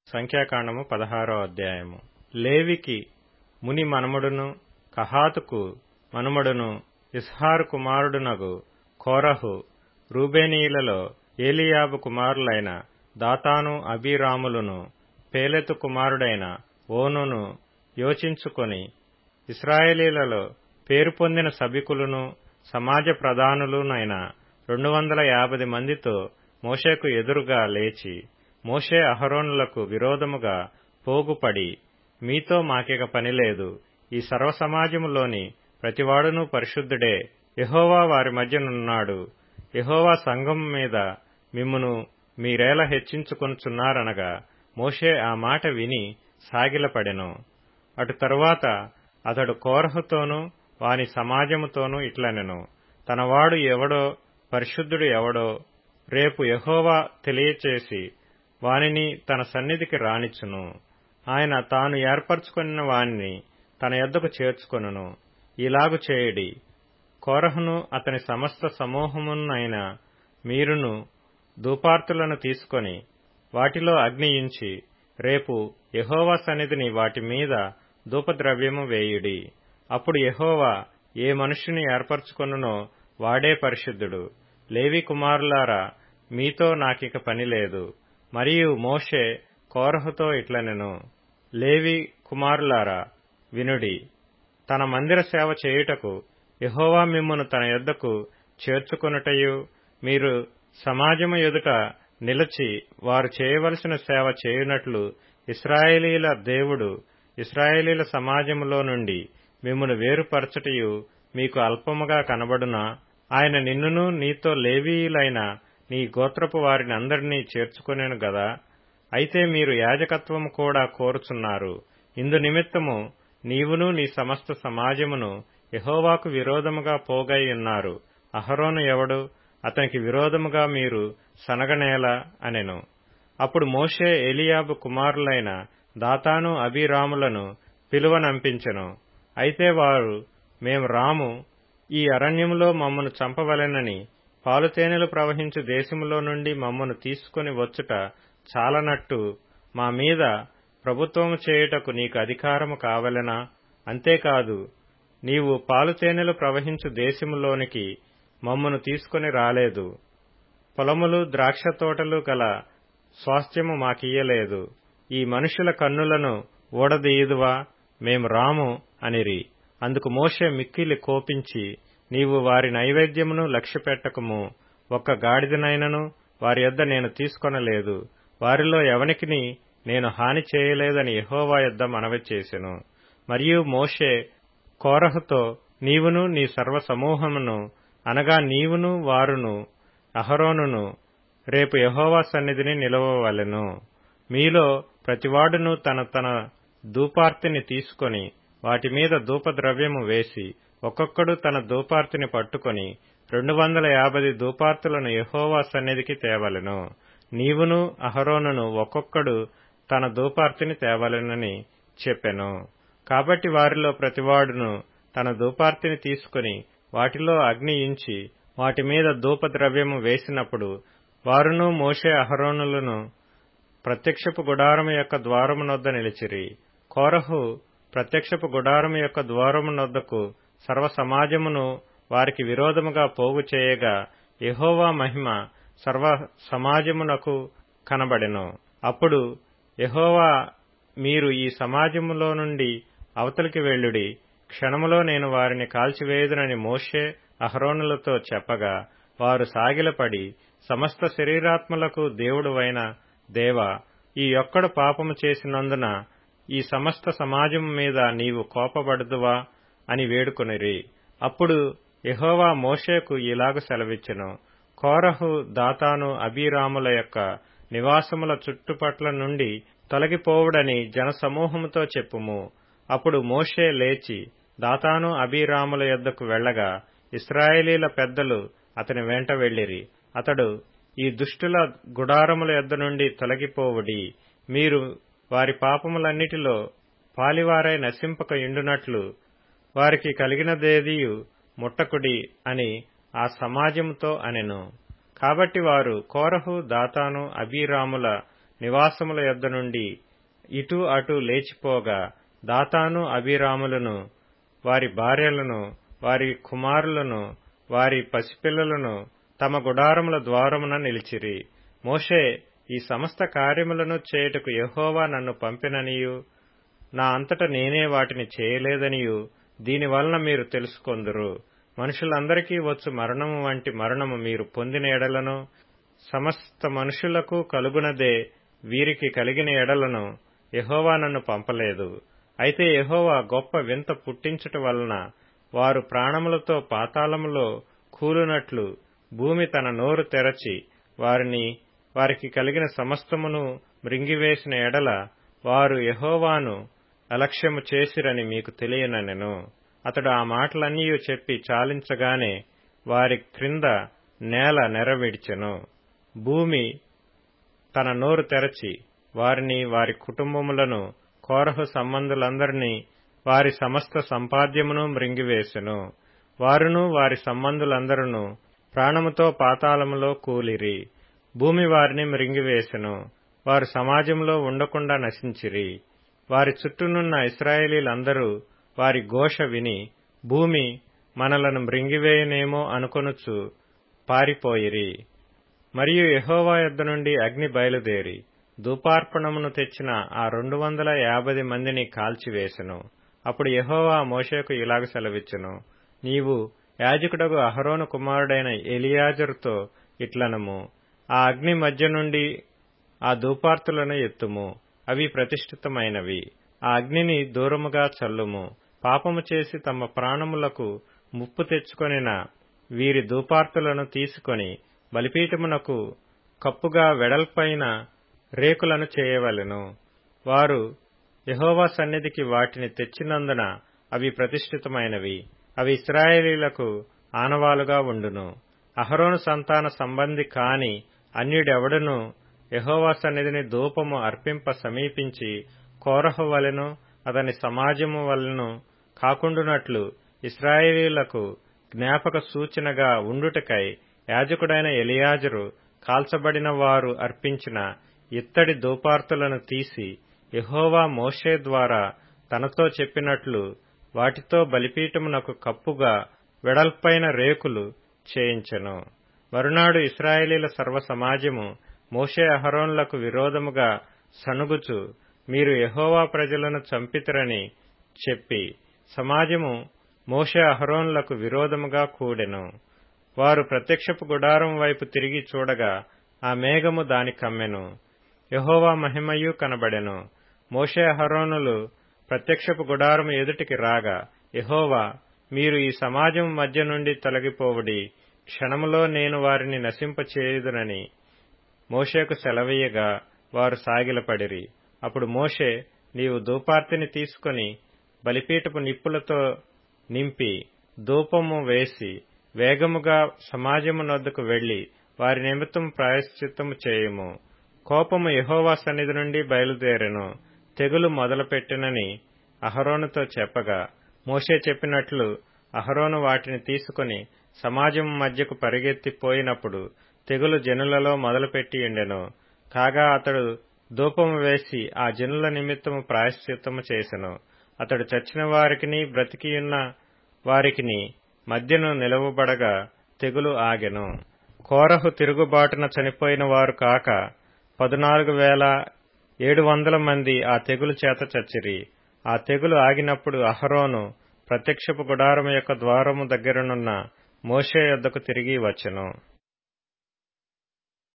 సంఖ్యాకాండము పదహారో అధ్యాయము లేవికి ముని మనుమడును కహాతుకు మనుమడును ఇస్హారు కుమారుడునగు కోరహు రూబేనీయులలో ఏలియాబు కుమారులైన దాతాను అబీరాములును పేలెతు కుమారుడైన ఓనును యోచించుకొని ఇస్రాయేలీలలో పేరు పొందిన సభికులను సమాజ ప్రధానులునైన రెండు వందల యాభై మందితో మోషేకు ఎదురుగా లేచి మోషే అహరోనులకు విరోధముగా పోగుపడి మీతో మాకిక పనిలేదు ఈ సర్వసమాజములోని ప్రతివాడునూ పరిశుద్ధుడే యహోవా వారి మధ్యనున్నాడు యహోవా సంఘం మీద మిమ్మును మీరేల హెచ్చించుకొనుచున్నారనగా మోషే ఆ మాట విని సాగిలపడెను అటు తరువాత అతడు కోరహుతోనూ వాని సమాజముతోనూ ఇట్లనెను తనవాడు ఎవడో పరిశుద్ధుడు ఎవడో రేపు యహోవా తెలియచేసి వానిని తన సన్నిధికి రానిచ్చును ఆయన తాను ఏర్పరచుకొనిన వానిని తన యొద్దకు చేర్చుకొనును ఇలాగు చేయుడి కోరహును అతని సమస్త సమూహమునైన మీరును ధూపార్తులను తీసుకొని వాటిలో అగ్నియించి రేపు యహోవా సన్నిధిని వాటి మీద ధూపద్రవ్యము వేయుడి అప్పుడు యహోవా ఏ మనుష్యుని ఏర్పరచుకొనునో వాడే పరిశుద్ధుడు లేవి కుమారులారా మీతో నాకిక పని లేదు మరియు మోషే కోరహుతో ఇట్లనెను లేవి కుమారులారా వినుడి తన మందిర సేవ చేయుటకు యహోవా మిమ్మును తన యొద్దకు చేర్చుకొనుటయు మీరు సమాజము ఎదుట నిలచి వారు చేయవలసిన సేవ చేయునట్లు ఇస్రాయేలీల దేవుడు ఇస్రాయేలీల సమాజములో నుండి మిమ్మును వేరుపరచుటయు మీకు అల్పముగా కనబడునా ఆయన నిన్నును నీతో లేవీయులైన నీ గోత్రపు వారిని అందరినీ చేర్చుకునేను గదా అయితే మీరు యాజకత్వము కూడా కోరుచున్నారు ఇందు నిమిత్తము నీవును నీ సమస్త సమాజమును యహోవాకు విరోధముగా పోగై ఉన్నారు అహరోను ఎవడు అతనికి విరోధముగా మీరు సనగనేలా అనెను అప్పుడు మోషే ఎలియాబు కుమారులైన దాతాను అభిరాములను పిలువనంపించెను అయితే వారు మేము రాము ఈ అరణ్యములో మమ్మను చంపవలెనని పాలుతేనెలు ప్రవహించు దేశములో నుండి మమ్మను తీసుకుని వచ్చుట చాలనట్టు మా మీద ప్రభుత్వము చేయుటకు నీకు అధికారము కావలెనా అంతేకాదు నీవు పాలుతేనెలు ప్రవహించు దేశములోనికి మమ్మను తీసుకుని రాలేదు పొలములు ద్రాక్ష తోటలు గల స్వాస్థ్యము మాకియ్యలేదు ఈ మనుషుల కన్నులను ఓడదీయుదువా మేము రాము అనిరి అందుకు మోషే మిక్కిలి కోపించి నీవు వారి నైవేద్యమును లక్ష్యపెట్టకము ఒక్క గాడిదనైనను వారి యొద్ద నేను తీసుకొనలేదు వారిలో ఎవనికిని నేను హాని చేయలేదని యహోవా యొద్ద మనవి చేసెను మరియు మోషే కోరహుతో నీవును నీ సర్వ సమూహమును అనగా నీవును వారును అహరోనును రేపు యహోవా సన్నిధిని నిలవవలెను మీలో ప్రతివాడును తన తన ధూపార్తిని తీసుకొని వాటి మీద ధూపద్రవ్యము వేసి ఒక్కొక్కడు తన ధూపార్తిని పట్టుకొని రెండు వందల యాభై ధూపార్తులను యహోవా సన్నిధికి తేవలెను నీవును అహరోనును ఒక్కొక్కడు తన ధూపార్తిని తేవలెనని చెప్పెను కాబట్టి వారిలో ప్రతివాడును తన ధూపార్తిని తీసుకుని వాటిలో అగ్ని ఇంచి వాటి మీద ధూపద్రవ్యము వేసినప్పుడు వారును మోషే అహరోనులను ప్రత్యక్షపు గుడారము యొక్క ద్వారమునొద్ద నిలిచిరి కోరహు ప్రత్యక్షపు గుడారము యొక్క ద్వారమునొద్దకు సర్వ సమాజమును వారికి విరోధముగా పోగు చేయగా యహోవా మహిమ సర్వ సమాజమునకు కనబడెను అప్పుడు యహోవా మీరు ఈ సమాజములో నుండి అవతలికి వెళ్ళుడి క్షణములో నేను వారిని కాల్చివేయుదునని మోషే అహరోనులతో చెప్పగా వారు సాగిలపడి సమస్త శరీరాత్మలకు దేవుడువైన దేవా ఈ ఒక్కడు పాపము చేసినందున ఈ సమస్త సమాజము మీద నీవు కోపబడుదువా అని వేడుకొనిరి అప్పుడు యహోవా మోషేకు ఇలాగు సెలవిచ్చెను కోరహు దాతాను అబీరాముల యొక్క నివాసముల చుట్టుపట్ల నుండి తొలగిపోవుడని జనసమూహముతో చెప్పుము అప్పుడు మోషే లేచి దాతాను అబీరాముల యొద్దకు వెళ్లగా ఇస్రాయేలీల పెద్దలు అతని వెంట వెళ్లిరి అతడు ఈ దుష్టుల గుడారముల యొద్ద నుండి తొలగిపోవుడి మీరు వారి పాపములన్నిటిలో పాలివారై నశింపక ఇండునట్లు వారికి కలిగినదేదియు ముట్టకుడి అని ఆ సమాజముతో అనెను కాబట్టి వారు కోరహు దాతాను అబీరాముల నివాసముల యొద్ద నుండి ఇటు అటు లేచిపోగా దాతాను అభిరాములను వారి భార్యలను వారి కుమారులను వారి పసిపిల్లలను తమ గుడారముల ద్వారమున నిలిచిరి మోషే ఈ సమస్త కార్యములను చేయుటకు యహోవా నన్ను పంపిననియు నా అంతట నేనే వాటిని చేయలేదనియు దీనివలన మీరు తెలుసుకొందురు మనుషులందరికీ వచ్చు మరణము వంటి మరణము మీరు పొందిన ఎడలను సమస్త మనుషులకు కలుగునదే వీరికి కలిగిన ఎడలను యహోవా నన్ను పంపలేదు అయితే యహోవా గొప్ప వింత పుట్టించుట వలన వారు ప్రాణములతో పాతాళములో కూలునట్లు భూమి తన నోరు తెరచి వారిని వారికి కలిగిన సమస్తమును మృంగివేసిన ఎడల వారు యహోవాను అలక్ష్యము చేసిరని మీకు తెలియననెను అతడు ఆ మాటలన్నీ చెప్పి చాలించగానే వారి క్రింద నేల నెరవిడిచెను భూమి తన నోరు తెరచి వారిని వారి కుటుంబములను కోరహు సంబంధులందరినీ వారి సమస్త సంపాద్యమును మృంగివేసెను వారును వారి సంబంధులందరూ ప్రాణముతో పాతాళములో కూలిరి భూమి వారిని మృంగివేసెను వారు సమాజంలో ఉండకుండా నశించిరి వారి చుట్టూనున్న ఇస్రాయేలీలందరూ వారి ఘోష విని భూమి మనలను మృంగివేయనేమో అనుకొనుచు పారిపోయిరి మరియు యహోవా యొద్ద నుండి అగ్ని బయలుదేరి ధూపార్పణమును తెచ్చిన ఆ రెండు వందల యాభై మందిని కాల్చివేసెను అప్పుడు యహోవా మోషేకు ఇలాగ సెలవిచ్చెను నీవు యాజకుడగు అహరోను కుమారుడైన ఎలియాజరుతో ఇట్లనము ఆ అగ్ని మధ్య నుండి ఆ ధూపార్తులను ఎత్తుము అవి ప్రతిష్ఠితమైనవి ఆ అగ్నిని దూరముగా చల్లుము పాపము చేసి తమ ప్రాణములకు ముప్పు తెచ్చుకొనిన వీరి ధూపార్తులను తీసుకొని బలిపీఠమునకు కప్పుగా వెడల్పైన రేకులను చేయవలెను వారు యహోవా సన్నిధికి వాటిని తెచ్చినందున అవి ప్రతిష్ఠితమైనవి అవి ఇస్రాయేలీలకు ఆనవాలుగా ఉండును అహరోను సంతాన సంబంధి కాని అన్యుడెవడును యహోవా సన్నిధిని ధూపము అర్పింప సమీపించి కోరహు వలెను అతని సమాజము వలెను కాకుండునట్లు ఇస్రాయేలీలకు జ్ఞాపక సూచనగా ఉండుటకై యాజకుడైన ఎలియాజరు కాల్చబడిన వారు అర్పించిన ఇత్తడి దూపార్తులను తీసి యహోవా మోషే ద్వారా తనతో చెప్పినట్లు వాటితో బలిపీఠమునకు కప్పుగా వెడల్పైన రేకులు చేయించెను మరునాడు ఇస్రాయేలీల సర్వ సమాజము మోషే అహరోన్లకు విరోధముగా సనుగుచు మీరు యహోవా ప్రజలను చంపితరని చెప్పి సమాజము మోషే అహరోన్లకు విరోధముగా కూడెను వారు ప్రత్యక్షపు గుడారం వైపు తిరిగి చూడగా ఆ మేఘము దాని కమ్మెను యహోవా మహిమయు కనబడెను మోషే అహరోనులు ప్రత్యక్షపు గుడారము ఎదుటికి రాగా యహోవా మీరు ఈ సమాజం మధ్య నుండి తొలగిపోవుడి క్షణములో నేను వారిని నశింపచేయుదునని మోషేకు సెలవీయగా వారు సాగిలపడిరి అప్పుడు మోషే నీవు ధూపార్తిని తీసుకుని బలిపీఠపు నిప్పులతో నింపి ధూపము వేసి వేగముగా సమాజము నొద్దకు వెళ్లి వారి నిమిత్తం ప్రాయశ్చిత్తము చేయుము కోపము యహోవా సన్నిధి నుండి బయలుదేరెను తెగులు మొదలుపెట్టినని అహరోనుతో చెప్పగా మోషే చెప్పినట్లు అహరోను వాటిని తీసుకుని సమాజం మధ్యకు పరిగెత్తిపోయినప్పుడు తెగులు జనులలో మొదలుపెట్టి ఉండెను కాగా అతడు ధూపము వేసి ఆ జనుల నిమిత్తము ప్రాయశ్చిత్తము చేసెను అతడు చచ్చిన వారికిని బ్రతికియున్న వారికిని మధ్యను నిలవబడగా తెగులు ఆగెను కోరహు తిరుగుబాటున చనిపోయిన వారు కాక పదునాలుగు వేల ఏడు వందల మంది ఆ తెగులు చేత చచ్చిరి ఆ తెగులు ఆగినప్పుడు అహరోను ప్రత్యక్షపు గుడారము యొక్క ద్వారము దగ్గరనున్న మోషే యొద్దకు తిరిగి వచ్చెను